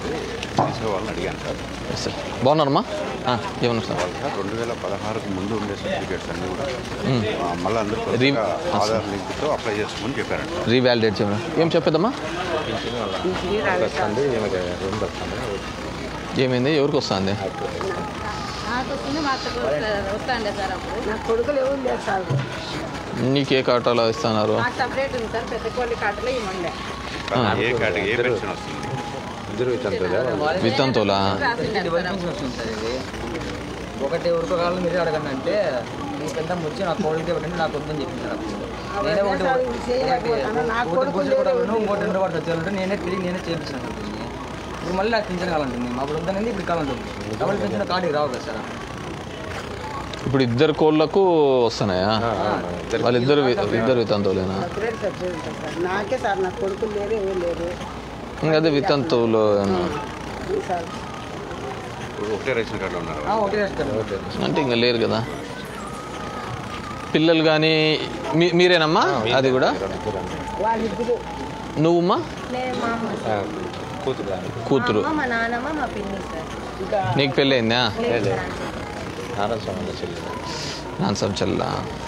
చెప్పి తీసే వాళ్ళని అడిగాను సార్ ఎస్ సార్ బాగున్నారమ్మా ఆ, ఏమన్నారు సార్ వాళ్ళు సార్ రెండు వేల పదహారుకు ముందు ఉండే సర్టిఫికేట్స్ అన్నీ కూడా ఆ, మళ్ళీ అందరూ రీ- కొత్తగా ఆధార్ లింక్తో అప్లై చేసుకోమని చెప్పారంట రీవాలిడేట్ చేయమని ఏం చెప్పేదమ్మా వస్తుంది ఈమెకి రెండు వస్తుంది ఏమైంది ఎవరికి వస్తుంది నాకు వస్తుంది మా అత్తకు వస్తాండే సార్ అప్పుడు నా కొడుకులు ఎవరు లేరు సార్ నీకు ఏ కాటాలో ఇస్తున్నారు నాకు సపరేట్ ఉంది సార్ పెద్ద కోళ్ళ కాటలో ఈ మండే ఏ కేటగిరీ ఏ పెన్షన్ వస్తుంది ఇద్దరు ఇచ్చారు విత్తంతోలా రాసిండే ఇది వరకు వస్తుంది సార్ ఇది ఒకటి ఎవరికో కావాలి మీరే అడగండి అంటే మీ పెద్ద వచ్చి నాకు కోడికి పెట్టండి నాకు వద్దని చెప్పింది అప్పుడు నేనే ఒకటి సార్ ఇది చేయలేకపోతాను నా ఒకటి కొడుకు గురించి కూడా అవ్వను, ఇంకోటి రెండు వాటి వచ్చారంటే నేనే తిరిగి నేనే చేయించాను ఉంటుంది ఇప్పుడు మళ్ళీ నాకు పింఛన్ కావాలంటుంది అప్పుడు వద్దనండి ఇప్పుడు కావాలంటుంది డబుల్ పింఛన్ కార్డుకి రావు కదా సార్ ఇప్పుడు ఇద్దరు కోళ్ళకు వస్తున్నాయా వాళ్ళిద్దరు వి- ఇద్దరు విత్తంతోలేనా సపరేట్ సపరేట్ ఉంటుంది సార్ నాకే సార్ నా కొడుకులు లేరు ఎవరు లేరు ఇంకా అదే విత్తంతువులు ఇది సార్ ఇప్పుడు ఒకటే రేషన్ కార్డులో ఉన్నారు ఆ, ఒకటే వేస్తారు అంటే ఇంకా లేరు కదా పిల్లలు కానీ మీ- మీరేనమ్మా అది కూడా వాళ్ళిద్దరు నువ్వమ్మా నేను మా అమ్మ కూతురు కూతురు మా నాన్నమ్మ మా పిన్ని సార్ ఇంకా నీకు పెళ్ళయిందా లేదు సార్. నారాయణ స్వామి చెల్లి నాన్సబ్ చల్లా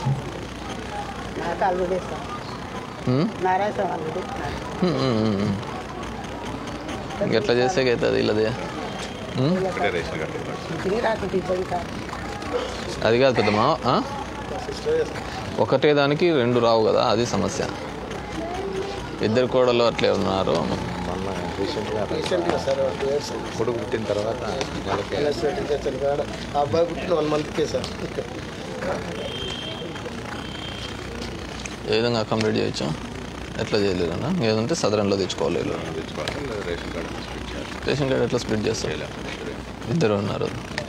నాకు అల్లుడే సార్ ఉమ్? నారాయణ స్వామి అల్లుడు ఉమ్, ఉమ్, ఉమ్, ఉమ్. ఇంక ఎట్లా చేస్తే అవుతుంది ఇల్లది ఉమ్? ఒకటే రేషన్ కార్డు ఇవ్వాలి. తిరిగి రాకుంటే ఇబ్బంది సార్ అది కాదు పెద్దమ్మా ఆ? ఒకటే దానికి రెండు రావు కదా అది సమస్య ఇద్దరు కోడలు అట్లే ఉన్నారు మొన్న రీసెంట్గా కొడుకు పుట్టిన తర్వాత నెలకి అబ్బాయి పుట్టిన వన్ మంత్కే సార్ ఏ విధంగా అకామిడేట్ చేయొచ్చు ఎట్లా చేయలేరు అన్న ఏదంటే సదరన్లో తెచ్చుకోవాలి వీళ్ళు. తెచ్చుకోవాలి లేదా రేషన్ కార్డు స్ప్లిట్ చేయాలి రేషన్ కార్డు ఎట్లా స్ప్లిట్ చేస్తారు చేయలేము. ఇద్దరు ఉన్నారు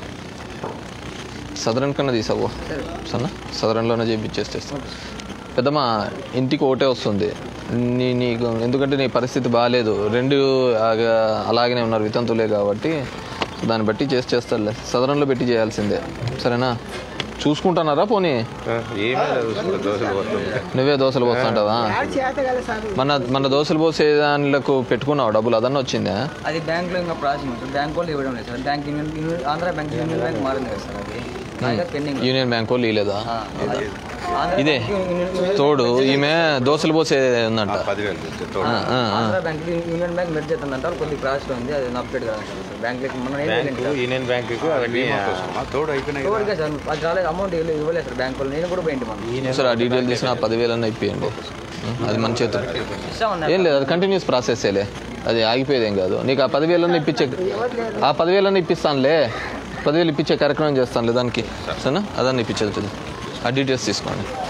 సదరన్ కన్నా తీసావు సన్న సదరన్లోనే చేయించేస్తాం పెద్దమ్మా ఇంటికి ఒకటే వస్తుంది నీ నీకు ఎందుకంటే నీ పరిస్థితి బాగాలేదు రెండు ఆగ- అలాగనే ఉన్నారు వితంతులే కాబట్టి దాన్ని బట్టి చేసి చేస్తారులే సదరంలో పెట్టి చేయాల్సిందే సరేనా చూసుకుంటున్నారా పోనీ ఏమీ లేదు సార్ దోశలు పోతుంది నువ్వే దోశలు పోస్తుంటావా ఆడ చేత కదా సార్ మన మన దోశలు పోసే దానిలకు పెట్టుకున్నావు డబ్బులు అదన్నా వచ్చిందా అది బ్యాంక్లో ఇంకా ప్రాసెస్ ఉంది సార్ బ్యాంక్ వాళ్ళు ఇవ్వడం లేదు sir bank union union- Andhra bank union bank మారింది కదా సార్ అది నా దగ్గర పెండింగ్ యూనియన్ బ్యాంక్ వాళ్ళు ఇలేదా ఆంధ్ర ఇదే బ్యాంక్ యూనియన్- యూనియన్- తోడు ఈమె దోశలు పోసే ఉందంట పదివేలు ఇస్తే తోడు. ఆ, ఆ, ఆ. Andhra bank union bank merge అవుతుందంట వాళ్ళు కొద్ది క్రాష్లో ఉంది అది అప్డేట్ కదా సార్ బ్యాంక్ మన ఏం బ్యాంకు యూనియన్ బ్యాంకుకు అవన్నీ బీమా కోసమా? తోడు అయిపోయినాయి కదా. ఎవరికే సార్ అది రాలేదు అమౌంట్ ఇవ్వలేదు ఇవ్వలేదు సార్ బ్యాంక్ వాళ్ళు నేను కూడా పోయింటి మనం సరే ఆ డీటెయిల్ తీసిన ఆ పదివేలన్నా ఇప్పియండి అది మన చేతులు ఇస్తామన్నారు ఏం లేదు అది కంటిన్యూస్ ప్రాసెస్సేలే అది ఆగిపోయేది ఏం కాదు నీకు ఆ పదివేలన్నా ఇప్పించే ఆ పదివేలన్నా ఇప్పిస్తానులే పదివేలు ఇప్పించే కార్యక్రమం చేస్తానులే దానికి సరేనా అదన్నా ఇప్పించేది ఆ డీటెయిల్స్ తీసుకోండి